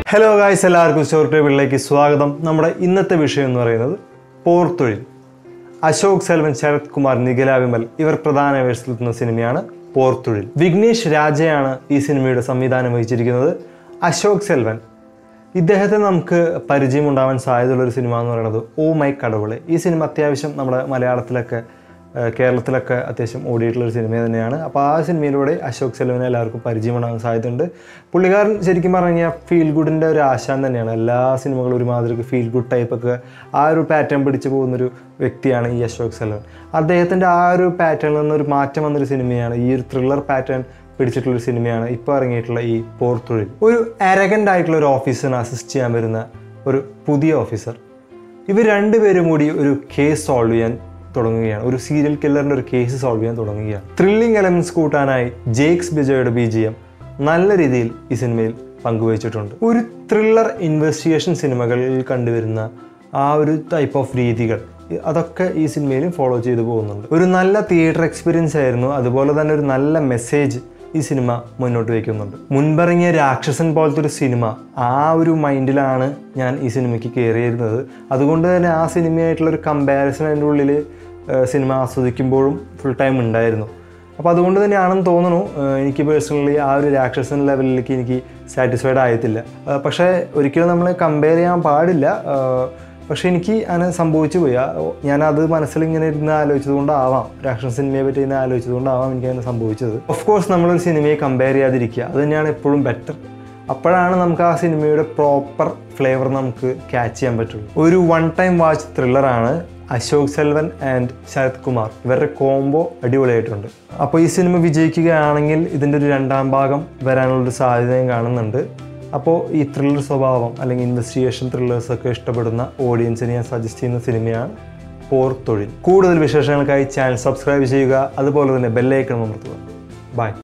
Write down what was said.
hello guys എല്ലാവർക്കും story ടേബിളിലേക്ക് സ്വാഗതം നമ്മുടെ ഇന്നത്തെ വിഷയം എന്ന് പറയുന്നത് പോർത്തൊഴിൽ അശോക് സെൽവൻ ശരത് കുമാർ നിഖില വിമൽ ഇവർ പ്രധാന വേഷത്തിലെത്തുന്ന സിനിമയാണ് പോർത്തൊഴിൽ വിഘ്നേഷ് രാജയാണ് ഈ സിനിമയുടെ സംവിധാനം വഹിച്ചിരിക്കുന്നത് അശോക് സെൽവൻ ഇദ്ദേഹത്തെ നമുക്ക് പരിചയമുണ്ടാവാൻ സാധ്യതയുള്ള ഒരു സിനിമ എന്ന് പറയുന്നത് ഓ മൈ കടവുള് ഈ സിനിമ അത്യാവശ്യം നമ്മുടെ മലയാളത്തിലൊക്കെ ഏഹ് കേരളത്തിലൊക്കെ അത്യാവശ്യം ഓടിയിട്ടുള്ള ഒരു സിനിമ തന്നെയാണ് അപ്പോൾ ആ സിനിമയിലൂടെ അശോക് സെൽവനെ എല്ലാവർക്കും പരിചയമുണ്ടാകാൻ സാധ്യതയുണ്ട് പുള്ളിക്കാരൻ ശരിക്കും പറഞ്ഞു കഴിഞ്ഞാൽ ഫീൽ ഗുഡിൻ്റെ ഒരു ആശാൻ തന്നെയാണ് എല്ലാ സിനിമകളും ഒരുമാതിരി ഫീൽ ഗുഡ് ടൈപ്പൊക്കെ ആ ഒരു പാറ്റേൺ പിടിച്ച് പോകുന്നൊരു വ്യക്തിയാണ് ഈ അശോക് സെൽവൻ അദ്ദേഹത്തിൻ്റെ ആ ഒരു പാറ്റേണിൽ നിന്നൊരു മാറ്റം വന്നൊരു സിനിമയാണ് ഈ ഒരു ത്രില്ലർ പാറ്റേൺ പിടിച്ചിട്ടുള്ളൊരു സിനിമയാണ് ഇപ്പോൾ ഇറങ്ങിയിട്ടുള്ള ഈ പോർത്തൊഴിൽ ഒരു അരഗൻ്റ് ആയിട്ടുള്ള ഒരു ഓഫീസറിനെ അസിസ്റ്റ് ചെയ്യാൻ വരുന്ന ഒരു പുതിയ ഓഫീസർ ഇവർ രണ്ടുപേരും കൂടി ഒരു കേസ് സോൾവ് ചെയ്യാൻ തുടങ്ങുകയാണ് ഒരു സീരിയൽ കില്ലറിൻ്റെ ഒരു കേസ് സോൾവ് ചെയ്യാൻ തുടങ്ങുകയാണ് ത്രില്ലിംഗ് എലമെന്റ്സ് കൂട്ടാനായി ജേക്സ് ബിജോയുടെ ബി ജി എം നല്ല രീതിയിൽ ഈ സിനിമയിൽ പങ്കുവച്ചിട്ടുണ്ട് ഒരു ത്രില്ലർ ഇൻവെസ്റ്റിഗേഷൻ സിനിമകളിൽ കണ്ടുവരുന്ന ആ ഒരു ടൈപ്പ് ഓഫ് രീതികൾ ഇ- അതൊക്കെ ഈ സിനിമയിലും ഫോളോ ചെയ്തു പോകുന്നുണ്ട് ഒരു നല്ല തിയേറ്റർ എക്സ്പീരിയൻസ് ആയിരുന്നു അതുപോലെ തന്നെ ഒരു നല്ല മെസ്സേജ് ഈ സിനിമ മുന്നോട്ട് വയ്ക്കുന്നുണ്ട് മുൻപിറങ്ങിയ രാക്ഷസൻ പോലത്തെ ഒരു സിനിമ ആ ഒരു മൈൻഡിലാണ് ഞാൻ ഈ സിനിമയ്ക്ക് കയറിയിരുന്നത് അതുകൊണ്ട് തന്നെ ആ സിനിമയായിട്ടുള്ള ഒരു കമ്പാരിസൺ അതിൻ്റെ ഉള്ളിൽ സിനിമ ആസ്വദിക്കുമ്പോഴും ഫുൾ ടൈം ഉണ്ടായിരുന്നു അപ്പോൾ അതുകൊണ്ട് തന്നെയാണെന്ന് തോന്നുന്നു ഏഹ് എനിക്ക് പേഴ്സണലി ആ ഒരു രാക്ഷസൻ ലെവലിലേക്ക് എനിക്ക് സാറ്റിസ്ഫൈഡ് ആയിട്ടില്ല ഏഹ് പക്ഷേ ഒരിക്കലും നമ്മൾ കമ്പയർ ചെയ്യാൻ പാടില്ല ഏഹ് പക്ഷേ എനിക്ക് അങ്ങനെ സംഭവിച്ചു പോയി ആ- ഞാൻ അത് മനസ്സിൽ ഇങ്ങനെ ഇരുന്ന് ആലോചിച്ചത് കൊണ്ടാവാം രാക്ഷസ സിനിമയെ പറ്റി ഇന്ന് ആലോചിച്ചത് കൊണ്ടാവാം എനിക്ക് അങ്ങനെ സംഭവിച്ചത് ഓഫ് കോഴ്സ് നമ്മളൊരു സിനിമയെ കമ്പയർ ചെയ്യാതിരിക്കുക അത് തന്നെയാണ് എപ്പോഴും ബെറ്റർ അപ്പോഴാണ് നമുക്ക് ആ സിനിമയുടെ പ്രോപ്പർ ഫ്ലേവർ നമുക്ക് ക്യാച്ച് ചെയ്യാൻ പറ്റുള്ളൂ ഒരു വൺ ടൈം വാച്ച് ത്രില്ലറാണ് അശോക് സെൽവൻ ആൻഡ് ശരത് കുമാർ ഇവരുടെ കോംബോ അടിപൊളിയായിട്ടുണ്ട് അപ്പോൾ ഈ സിനിമ വിജയിക്കുകയാണെങ്കിൽ ഇതിൻ്റെ ഒരു രണ്ടാം ഭാഗം വരാനുള്ളൊരു സാധ്യതയും കാണുന്നുണ്ട് അപ്പോൾ ഈ ത്രില്ലർ സ്വഭാവം അല്ലെങ്കിൽ ഇൻവെസ്റ്റിഗേഷൻ ത്രില്ലേഴ്സ് ഒക്കെ ഇഷ്ടപ്പെടുന്ന ഓഡിയൻസിന് ഞാൻ സജസ്റ്റ് ചെയ്യുന്ന സിനിമയാണ് പോർ തൊഴിൽ കൂടുതൽ വിശേഷങ്ങൾക്കായി ചാനൽ സബ്സ്ക്രൈബ് ചെയ്യുക അതുപോലെ തന്നെ ബെല്ലൈക്കണം അമർത്തുക ബൈ